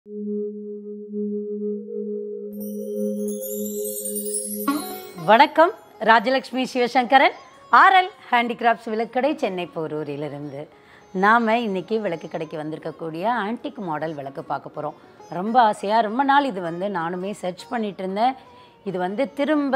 வணக்கம் Rajalakshmi Sivasankaran R L handicrafts விளக்கடை சென்னை போரூரிலிருந்து நாம் இன்னைக்கு விளக்கு கடைக்கு வந்திருக்கக்கூடிய ஆன்டிக் மாடல் விளக்கு பார்க்க போகிறோம் ரொம்ப ஆசையாக ரொம்ப நாள் இது வந்து நானுமே சர்ச் பண்ணிட்டு இருந்தேன் இது வந்து திரும்ப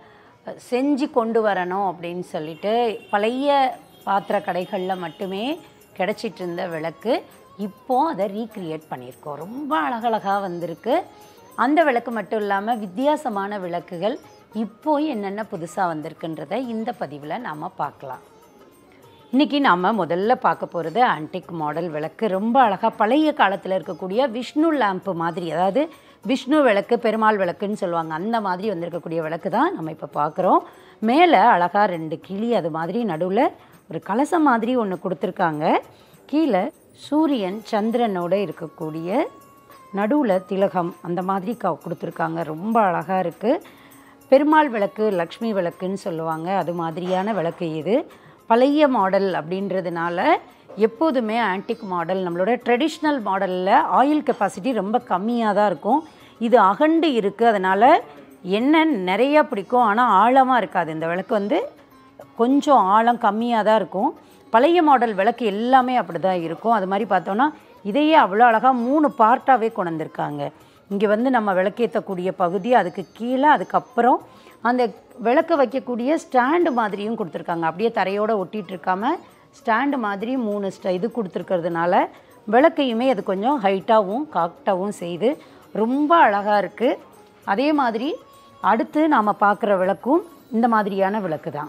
செஞ்சு கொண்டு வரணும் அப்படின்னு சொல்லிட்டு பழைய பாத்திர கடைகளில் மட்டுமே கிடச்சிட்டு இருந்த விளக்கு இப்போ அதை ரீக்ரியேட் பண்ணியிருக்கோம் ரொம்ப அழகழகாக வந்திருக்கு அந்த விளக்கு மட்டும் இல்லாமல் வித்தியாசமான விளக்குகள் இப்போ என்னென்ன புதுசாக வந்திருக்குன்றதை இந்த பதிவில் நாம் பார்க்கலாம் இன்றைக்கி நாம் முதல்ல பார்க்க போகிறது ஆன்டிக் மாடல் விளக்கு ரொம்ப அழகாக பழைய காலத்தில் இருக்கக்கூடிய விஷ்ணு லேம்ப்பு மாதிரி அதாவது விஷ்ணு விளக்கு பெருமாள் விளக்குன்னு சொல்லுவாங்க அந்த மாதிரி வந்திருக்கக்கூடிய விளக்கு தான் நம்ம இப்போ பார்க்குறோம் மேலே அழகாக ரெண்டு கிளி அது மாதிரி நடுவில் ஒரு கலசம் மாதிரி ஒன்று கொடுத்துருக்காங்க கீழே சூரியன் சந்திரனோட இருக்கக்கூடிய நடுவில் திலகம் அந்த மாதிரி க கொடுத்துருக்காங்க ரொம்ப அழகாக இருக்குது பெருமாள் விளக்கு லக்ஷ்மி விளக்குன்னு சொல்லுவாங்க அது மாதிரியான விளக்கு இது பழைய மாடல் அப்படின்றதுனால எப்போதுமே ஆன்டிக் மாடல் நம்மளோட ட்ரெடிஷ்னல் மாடலில் ஆயில் கெப்பாசிட்டி ரொம்ப கம்மியாக தான் இருக்கும் இது அகண்டு இருக்குது அதனால் எண்ணெய் நிறையா பிடிக்கும் ஆனால் ஆழமாக இருக்காது இந்த விளக்கு வந்து கொஞ்சம் ஆழம் கம்மியாக தான் இருக்கும் பழைய மாடல் விளக்கு எல்லாமே அப்படி தான் இருக்கும் அது மாதிரி பார்த்தோன்னா இதையே அவ்வளோ அழகாக மூணு பார்ட்டாகவே கொண்டு வந்திருக்காங்க இங்கே வந்து நம்ம விளக்கேற்றக்கூடிய பகுதி அதுக்கு கீழே அதுக்கப்புறம் அந்த விளக்க வைக்கக்கூடிய ஸ்டாண்டு மாதிரியும் கொடுத்துருக்காங்க அப்படியே தரையோடு ஒட்டிகிட்டு இருக்காம ஸ்டாண்டு மாதிரி மூணு ஸ்ட இது கொடுத்துருக்கிறதுனால விளக்கையுமே அது கொஞ்சம் ஹைட்டாகவும் காக்டாகவும் செய்து ரொம்ப அழகாக இருக்குது அதே மாதிரி அடுத்து நாம் பார்க்குற விளக்கும் இந்த மாதிரியான விளக்கு தான்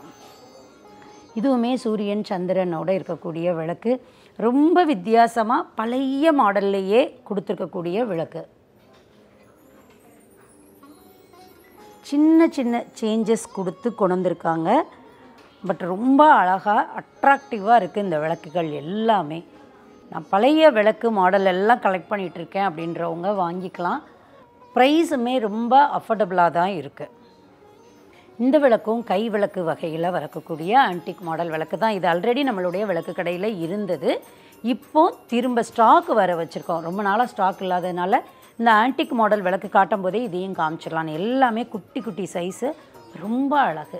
இதுவுமே சூரியன் சந்திரனோட இருக்கக்கூடிய விளக்கு ரொம்ப வித்தியாசமாக பழைய மாடல்லையே கொடுத்துருக்கக்கூடிய விளக்கு சின்ன சின்ன சேஞ்சஸ் கொடுத்து கொண்டு வந்திருக்காங்க பட் ரொம்ப அழகாக அட்ராக்டிவாக இருக்குது இந்த விளக்குகள் எல்லாமே நான் பழைய விளக்கு மாடல் எல்லாம் கலெக்ட் பண்ணிகிட்டு இருக்கேன் அப்படின்றவங்க வாங்கிக்கலாம் ப்ரைஸுமே ரொம்ப அஃபோர்டபுளாக தான் இருக்குது இந்த விளக்கும் கை விளக்கு வகையில் வரக்கூடிய ஆன்டிக் மாடல் விளக்கு தான் இது ஆல்ரெடி நம்மளுடைய விளக்கு கடையில் இருந்தது இப்போ திரும்ப ஸ்டாக் வர வச்சுருக்கோம் ரொம்ப நாளாக ஸ்டாக் இல்லாததுனால இந்த ஆன்டிக் மாடல் விளக்கு காட்டும் போதே இதையும் காமிச்சிடலாம் எல்லாமே குட்டி குட்டி சைஸு ரொம்ப அழகு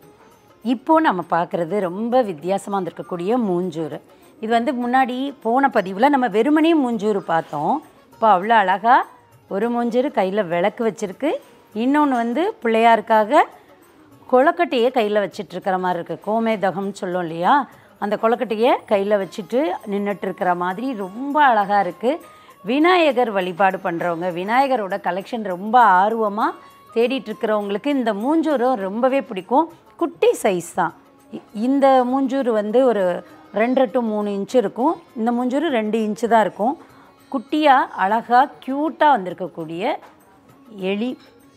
இப்போது நம்ம பார்க்குறது ரொம்ப வித்தியாசமாக இருந்திருக்கக்கூடிய மூஞ்சூர் இது வந்து முன்னாடி போன பதிவில் நம்ம வெறுமனே மூஞ்சூர் பார்த்தோம் இப்போ அவ்வளோ அழகாக ஒரு மூஞ்சூர் கையில் விளக்கு வச்சுருக்கு இன்னொன்று வந்து பிள்ளையாருக்காக கொழக்கட்டையை கையில் வச்சுட்டு இருக்கிற மாதிரி இருக்குது கோமேதகம்னு சொல்லும் இல்லையா அந்த கொழக்கட்டையை கையில் வச்சுட்டு நின்றுட்டு இருக்கிற மாதிரி ரொம்ப அழகாக இருக்குது விநாயகர் வழிபாடு பண்ணுறவங்க விநாயகரோட கலெக்ஷன் ரொம்ப ஆர்வமாக தேடிட்டு இருக்கிறவங்களுக்கு இந்த மூஞ்சூரும் ரொம்பவே பிடிக்கும் குட்டி சைஸ் தான் இ- இந்த மூஞ்சூர் வந்து ஒரு ரெண்டரை டு மூணு இன்ச்சு இருக்கும் இந்த மூஞ்சூர் ரெண்டு இன்ச்சு தான் இருக்கும் குட்டியாக அழகாக க்யூட்டாக வந்திருக்கக்கூடிய எலி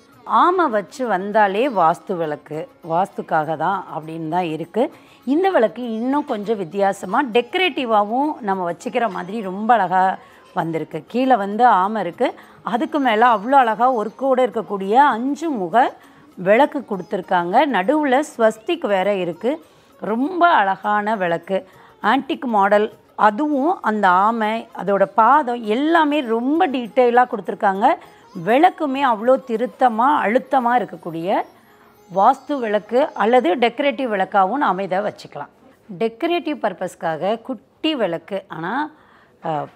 ஆமை வச்சு வந்தாலே வாஸ்து விளக்கு வாஸ்துக்காக தான் அப்படின்னு தான் இருக்குது இந்த விளக்கு இன்னும் கொஞ்சம் வித்தியாசமாக டெக்கரேட்டிவாகவும் நம்ம வச்சுக்கிற மாதிரி ரொம்ப அழகாக வந்திருக்கு கீழே வந்து ஆமை இருக்குது அதுக்கு மேலே அவ்வளோ அழகாக ஒர்க்கோடு இருக்கக்கூடிய அஞ்சு முக விளக்கு கொடுத்துருக்காங்க நடுவில் ஸ்வஸ்திக் வேற இருக்குது ரொம்ப அழகான விளக்கு ஆன்டிக் மாடல் அதுவும் அந்த ஆமை அதோட பாதம் எல்லாமே ரொம்ப டீட்டெயிலாக கொடுத்துருக்காங்க விளக்குமே அவ்வளோ திருத்தமாக அழுத்தமாக இருக்கக்கூடிய வாஸ்து விளக்கு அல்லது டெக்கரேட்டிவ் விளக்காகவும் நாம் இதை வச்சுக்கலாம் டெக்கரேட்டிவ் பர்பஸ்க்காக குட்டி விளக்கு ஆனால்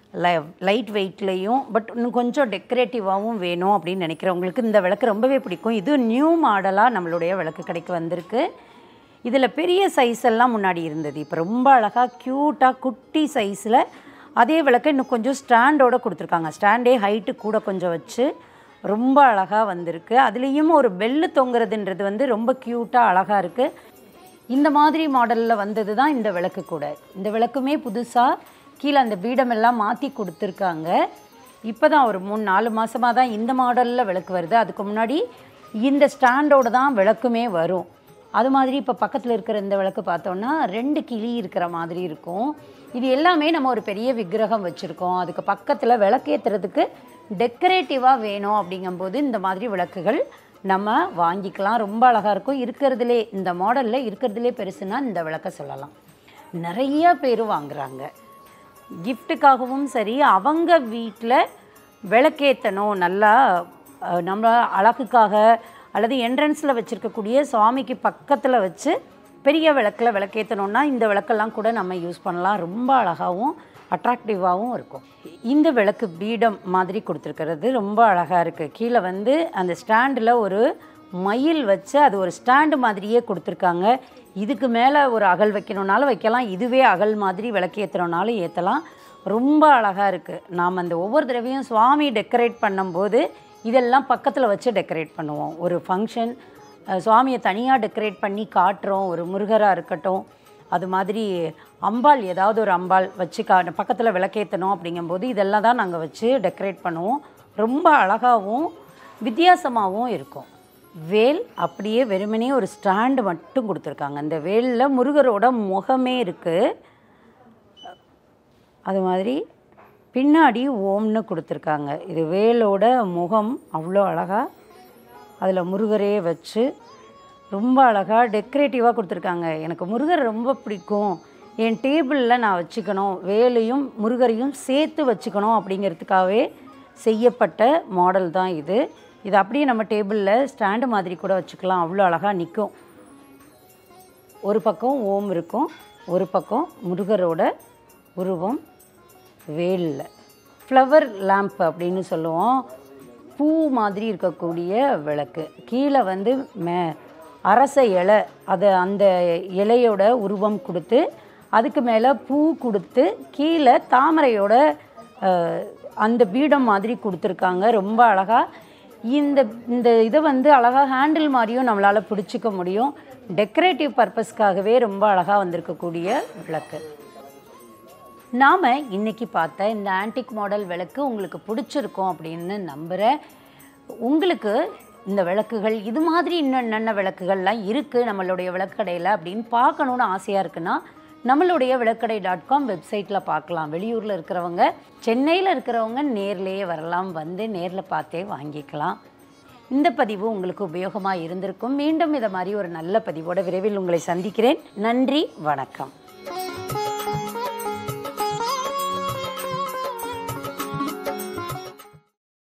லைட் வெயிட்லேயும் பட் இன்னும் கொஞ்சம் டெக்கரேட்டிவாகவும் வேணும் அப்படின்னு நினைக்கிறவங்களுக்கு இந்த விளக்கு ரொம்பவே பிடிக்கும் இது நியூ மாடலாக நம்மளுடைய விளக்கு கடைக்கு வந்திருக்கு இதில் பெரிய சைஸ் எல்லாம் முன்னாடி இருந்தது இப்போ ரொம்ப அழகாக க்யூட்டாக குட்டி சைஸில் அதே விளக்கு இன்னும் கொஞ்சம் ஸ்டாண்டோட கொடுத்துருக்காங்க ஸ்டாண்டே ஹைட்டு கூட கொஞ்சம் வச்சு ரொம்ப அழகாக வந்திருக்கு அதுலேயும் ஒரு பெல்லு தொங்குறதுன்றது வந்து ரொம்ப க்யூட்டாக அழகாக இருக்குது இந்த மாதிரி மாடலில் வந்தது தான் இந்த விளக்கு கூட இந்த விளக்குமே புதுசாக கீழே அந்த பீடமெல்லாம் மாற்றி கொடுத்துருக்காங்க இப்போ தான் ஒரு மூணு நாலு மாதமாக தான் இந்த மாடலில் விளக்கு வருது அதுக்கு முன்னாடி இந்த ஸ்டாண்டோட தான் விளக்குமே வரும் அது மாதிரி இப்போ பக்கத்தில் இருக்கிற இந்த விளக்கு பார்த்தோன்னா ரெண்டு கிளி இருக்கிற மாதிரி இருக்கும் இது எல்லாமே நம்ம ஒரு பெரிய விக்கிரகம் வச்சுருக்கோம் அதுக்கு பக்கத்தில் விளக்கேற்றுறதுக்கு டெக்கரேட்டிவாக வேணும் அப்படிங்கும்போது இந்த மாதிரி விளக்குகள் நம்ம வாங்கிக்கலாம் ரொம்ப அழகாக இருக்கும் இருக்கிறதுலே இந்த மாடலில் இருக்கிறதுலே பெருசுன்னா இந்த விளக்க சொல்லலாம் நிறைய பேர் வாங்குறாங்க கிஃப்ட்டுக்காகவும் சரி அவங்க வீட்டில் விளக்கேற்றணும் நல்லா அஹ், நம்ம அழகுக்காக அல்லது என்ட்ரன்ஸில் வச்சுருக்கக்கூடிய சுவாமிக்கு பக்கத்தில் வச்சு பெரிய விளக்கில் விளக்கேற்றணுன்னா இந்த விளக்கெல்லாம் கூட நம்ம யூஸ் பண்ணலாம் ரொம்ப அழகாகவும் அட்ராக்டிவாகவும் இருக்கும் இந்த விளக்கு பீடம் மாதிரி கொடுத்துருக்கிறது ரொம்ப அழகாக இருக்குது கீழே வந்து அந்த ஸ்டாண்டில் ஒரு மயில் வச்சு அது ஒரு ஸ்டாண்டு மாதிரியே கொடுத்துருக்காங்க இதுக்கு மேலே ஒரு அகல் வைக்கணுன்னாலும் வைக்கலாம் இதுவே அகல் மாதிரி விளக்கு ஏற்றுறோனாலும் ஏற்றலாம் ரொம்ப அழகாக இருக்குது நாம் அந்த ஒவ்வொரு தடவையும் சுவாமி டெக்கரேட் பண்ணும்போது இதெல்லாம் பக்கத்தில் வச்சு டெக்கரேட் பண்ணுவோம் ஒரு ஃபங்க்ஷன் சுவாமியை தனியாக டெக்கரேட் பண்ணி காட்டுறோம் ஒரு முருகராக இருக்கட்டும் அது மாதிரி அம்பாள் ஏதாவது ஒரு அம்பாள் வச்சு கா பக்கத்தில் விளக்கேற்றணும் அப்படிங்கும்போது இதெல்லாம் தான் நாங்கள் வச்சு டெக்கரேட் பண்ணுவோம் ரொம்ப அழகாகவும் வித்தியாசமாகவும் இருக்கும் வேல் அப்படியே வெறுமனே ஒரு ஸ்டாண்டு மட்டும் கொடுத்துருக்காங்க அந்த வேலில் முருகரோட முகமே இருக்குது அது மாதிரி பின்னாடி ஓம்னு கொடுத்துருக்காங்க இது வேலோட முகம் அவ்வளோ அழகாக அதில் முருகரே வச்சு ரொம்ப அழகாக டெக்கரேட்டிவாக கொடுத்துருக்காங்க எனக்கு முருகர் ரொம்ப பிடிக்கும் என் டேபிளில் நான் வச்சுக்கணும் வேலையும் முருகரையும் சேர்த்து வச்சுக்கணும் அப்படிங்கிறதுக்காகவே செய்யப்பட்ட மாடல் தான் இது இது அப்படியே நம்ம டேபிளில் ஸ்டாண்டு மாதிரி கூட வச்சுக்கலாம் அவ்வளோ அழகாக நிற்கும் ஒரு பக்கம் ஓம் இருக்கும் ஒரு பக்கம் முருகரோட உருவம் வேலில் ஃப்ளவர் லேம்ப் அப்படின்னு சொல்லுவோம் பூ மாதிரி இருக்கக்கூடிய விளக்கு கீழே வந்து மே அரச இலை அதை அந்த இலையோட உருவம் கொடுத்து அதுக்கு மேலே பூ கொடுத்து கீழே தாமரையோட அஹ், அந்த பீடம் மாதிரி கொடுத்துருக்காங்க ரொம்ப அழகாக இந்த இந்த இதை வந்து அழகாக ஹேண்டில் மாதிரியும் நம்மளால் பிடிச்சிக்க முடியும் டெக்கரேட்டிவ் பர்பஸ்க்காகவே ரொம்ப அழகாக வந்திருக்கக்கூடிய விளக்கு நாம் இன்னைக்கு பார்த்த இந்த ஆன்டிக் மாடல் விளக்கு உங்களுக்கு பிடிச்சிருக்கும் அப்படின்னு நம்புகிறேன் உங்களுக்கு இந்த விளக்குகள் இது மாதிரி இன்னும் என்னென்ன விளக்குகள்லாம் இருக்குது நம்மளுடைய விளக்கடையில் அப்படின்னு பார்க்கணுன்னு ஆசையாக இருக்குன்னா நம்மளுடைய விளக்கடை டாட் காம் வெப்சைட்டில் பார்க்கலாம் வெளியூரில் இருக்கிறவங்க சென்னையில் இருக்கிறவங்க நேர்லேயே வரலாம் வந்து நேரில் பார்த்தே வாங்கிக்கலாம் இந்த பதிவு உங்களுக்கு உபயோகமாக இருந்திருக்கும் மீண்டும் இதை மாதிரி ஒரு நல்ல பதிவோட விரைவில் உங்களை சந்திக்கிறேன் நன்றி வணக்கம்